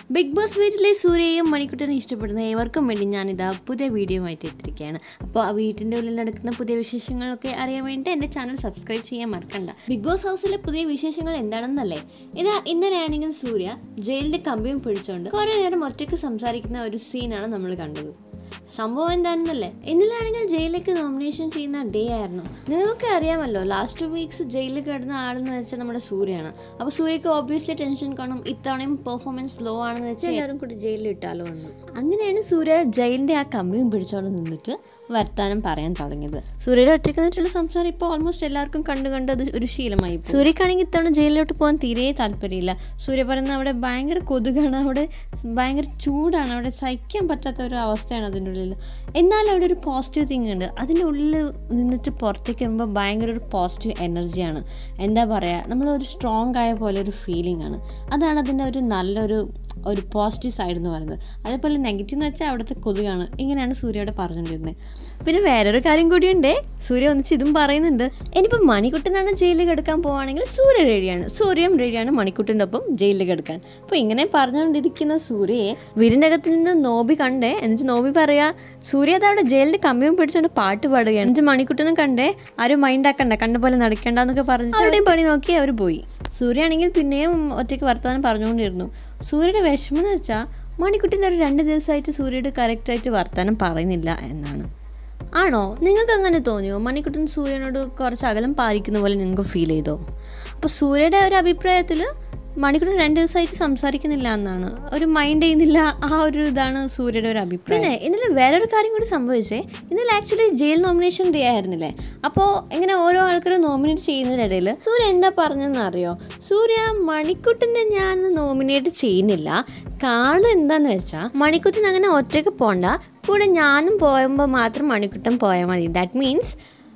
Big boss വീട്ടിലെ സൂര്യയും മണിക്കുട്ടനും ഇഷ്ടപ്പെടുന്ന ഏവർക്കും വേണ്ടി ഞാനിതാ പുതിയ വീഡിയോ ആയിട്ട് എത്തിയിരിക്കുകയാണ് അപ്പോൾ ആ വീട്ടിൻ്റെ ഉള്ളിൽ നടക്കുന്ന പുതിയ വിശേഷങ്ങളൊക്കെ അറിയാൻ വേണ്ടി എൻ്റെ ചാനൽ സബ്സ്ക്രൈബ് ചെയ്യാൻ മറക്കണ്ട ബിഗ് ബോസ് ഹൗസിലെ പുതിയ വിശേഷങ്ങൾ എന്താണെന്നല്ലേ ഇതാ ഇന്നലെയാണെങ്കിൽ സൂര്യ ജയിലിൻ്റെ കമ്പിയും പിടിച്ചുകൊണ്ട് കുറേ നേരം ഒറ്റയ്ക്ക് സംസാരിക്കുന്ന ഒരു സീനാണ് നമ്മൾ കണ്ടത് സംഭവം എന്താണെന്നല്ലേ ഇന്നലാണെങ്കിൽ ജയിലിലേക്ക് നോമിനേഷൻ ചെയ്യുന്ന ഡേ ആയിരുന്നു നിങ്ങൾക്ക് അറിയാമല്ലോ ലാസ്റ്റ് വീക്സ് ജയിലിൽ കിടന്ന ആളെന്ന് വെച്ചാൽ നമ്മുടെ സൂര്യയാണ് അപ്പോൾ സൂര്യക്ക് ഓബിയസ്ലി ടെൻഷൻ കാണും ഇത്തവണയും പെർഫോമൻസ് ലോ ആണെന്ന് വെച്ചാൽ എല്ലാവരും കൂടി ജയിലിൽ ഇട്ടാലോ എന്ന് അങ്ങനെയാണ് സൂര്യ ജയിലിൻ്റെ ആ കമ്പിയും പിടിച്ചോണ്ട് നിന്നിട്ട് വർത്താനം പറയാൻ തുടങ്ങിയത് സൂര്യയുടെ ഒറ്റയ്ക്ക് നിന്നിട്ടുള്ള സംസാരം ഇപ്പോൾ ഓൾമോസ്റ്റ് എല്ലാവർക്കും കണ്ടു കണ്ട് അത് ഒരു ശീലമായി പോയി. സൂര്യക്കാണെങ്കിൽ ഇത്തവണ ജയിലിലോട്ട് പോകാൻ തീരെ താല്പര്യമില്ല സൂര്യ പറയുന്നത് അവിടെ ഭയങ്കര കൊതുകാണ് അവിടെ ഭയങ്കര ചൂടാണ് അവിടെ സഹിക്കാൻ പറ്റാത്ത ഒരു അവസ്ഥയാണ് അതിൻ്റെ ഉള്ളിൽ എന്നാൽ അവിടെ ഒരു പോസിറ്റീവ് തിങ് ഉണ്ട് അതിൻ്റെ ഉള്ളിൽ നിന്നിട്ട് പുറത്തേക്ക് വരുമ്പോൾ ഭയങ്കര ഒരു പോസിറ്റീവ് എനർജിയാണ് എന്താ പറയുക നമ്മളൊരു സ്ട്രോങ് ആയ പോലെ ഒരു ഫീലിംഗ് ആണ് അതാണ് അതിൻ്റെ ഒരു നല്ലൊരു ഒരു പോസിറ്റീവ് സൈഡ് എന്ന് പറയുന്നത് അതേപോലെ നെഗറ്റീവ് എന്ന് വെച്ചാൽ അവിടുത്തെ കൊതുകാണ് ഇങ്ങനെയാണ് സൂര്യയോട് പറഞ്ഞുകൊണ്ടിരുന്നത് പിന്നെ വേറൊരു കാര്യം കൂടിയുണ്ട് സൂര്യ ഒന്നിച്ച് ഇതും പറയുന്നുണ്ട് ഇനിയിപ്പോൾ മണിക്കുട്ടനാണ് ജയിലിൽ കിടക്കാൻ പോവുകയാണെങ്കിൽ സൂര്യ റെഡിയാണ് സൂര്യയും റെഡിയാണ് മണിക്കുട്ടൻ്റെ ഒപ്പം ജയിലിൽ കിടക്കാൻ അപ്പോൾ ഇങ്ങനെ പറഞ്ഞുകൊണ്ടിരിക്കുന്ന സൂര്യയെ വീടിൻ്റെ അകത്ത് നിന്ന് നോബി കണ്ടേ എന്നിട്ട് നോബി പറയാ സൂര്യ അതവിടെ ജയിലിൻ്റെ കമ്പിയും പിടിച്ചുകൊണ്ട് പാട്ട് പാടുകയാണ് എന്നിട്ട് മണിക്കുട്ടനും കണ്ടേ ആരും മൈൻഡ് ആക്കണ്ട കണ്ട പോലെ നടക്കണ്ട എന്നൊക്കെ പറഞ്ഞിട്ട് അവിടെയും പണി നോക്കി അവർ പോയി സൂര്യ ആണെങ്കിൽ പിന്നെയും ഒറ്റയ്ക്ക് വർത്തമാനം പറഞ്ഞുകൊണ്ടിരുന്നു സൂര്യയുടെ വിഷമം എന്ന് വെച്ചാൽ മണിക്കുട്ടിൻ്റെ ഒരു രണ്ട് ദിവസമായിട്ട് സൂര്യയുടെ കറക്റ്റായിട്ട് വർത്തമാനം പറയുന്നില്ല എന്നാണ് ആണോ നിങ്ങൾക്ക് അങ്ങനെ തോന്നിയോ മണിക്കുട്ടൻ സൂര്യനോട് കുറച്ച് അകലം പാലിക്കുന്ന പോലെ നിങ്ങൾക്ക് ഫീൽ ചെയ്തോ അപ്പോൾ സൂര്യയുടെ ഒരു അഭിപ്രായത്തിൽ മണിക്കൂർ രണ്ട് ദിവസമായിട്ട് സംസാരിക്കുന്നില്ല എന്നാണ് ഒരു മൈൻഡ് ചെയ്യുന്നില്ല ആ ഒരു ഇതാണ് സൂര്യയുടെ ഒരു അഭിപ്രായം പിന്നെ ഇന്നലെ വേറൊരു കാര്യം കൂടി സംഭവിച്ചേ ഇന്നലെ ആക്ച്വലി ജയിൽ നോമിനേഷൻ ഡേ ആയിരുന്നില്ലേ അപ്പോൾ ഇങ്ങനെ ഓരോ ആൾക്കാരും നോമിനേറ്റ് ചെയ്യുന്നതിനിടയിൽ സൂര്യ എന്താ പറഞ്ഞതെന്ന് അറിയോ സൂര്യ മണിക്കുട്ടനെ ഞാൻ നോമിനേറ്റ് ചെയ്യുന്നില്ല കാരണം എന്താന്ന് വെച്ചാൽ മണിക്കുട്ടൻ അങ്ങനെ ഒറ്റയ്ക്ക് പോണ്ട കൂടെ ഞാനും പോയുമ്പോൾ മാത്രം മണിക്കുട്ടൻ പോയാൽ മതി ദാറ്റ് മീൻസ്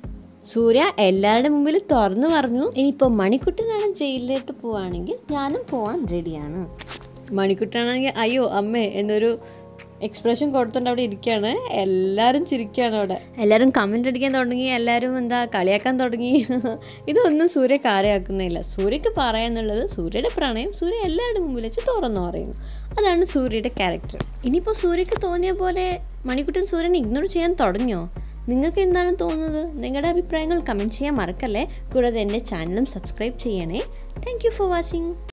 സൂര്യ എല്ലാവരുടെ മുമ്പിൽ തുറന്നു പറഞ്ഞു ഇനിയിപ്പോൾ മണിക്കുട്ടനാണ് ജയിലിലേക്ക് പോവുകയാണെങ്കിൽ ഞാനും പോവാൻ റെഡിയാണ് മണിക്കുട്ടനാണെങ്കിൽ അയ്യോ അമ്മേ എന്നൊരു എക്സ്പ്രഷൻ കൊടുത്തോണ്ട് അവിടെ ഇരിക്കുകയാണ് എല്ലാവരും ചിരിക്കുകയാണ് അവിടെ എല്ലാവരും കമൻ്റ് അടിക്കാൻ തുടങ്ങി എല്ലാവരും എന്താ കളിയാക്കാൻ തുടങ്ങി ഇതൊന്നും സൂര്യ കാര്യമാക്കുന്നില്ല സൂര്യക്ക് പറയാന്നുള്ളത് സൂര്യയുടെ പ്രണയം സൂര്യ എല്ലാവരുടെ മുമ്പിൽ വെച്ച് തുറന്നു പറയുന്നു അതാണ് സൂര്യയുടെ ക്യാരക്ടർ ഇനിയിപ്പോൾ സൂര്യക്ക് തോന്നിയ പോലെ മണിക്കുട്ടൻ സൂര്യനെ ഇഗ്നോർ ചെയ്യാൻ തുടങ്ങിയോ നിങ്ങൾക്ക് എന്താണ് തോന്നുന്നത് നിങ്ങളുടെ അഭിപ്രായങ്ങൾ കമൻറ്റ് ചെയ്യാൻ മറക്കല്ലേ കൂടാതെ എൻ്റെ ചാനലും സബ്സ്ക്രൈബ് ചെയ്യണേ താങ്ക് യു ഫോർ വാച്ചിങ്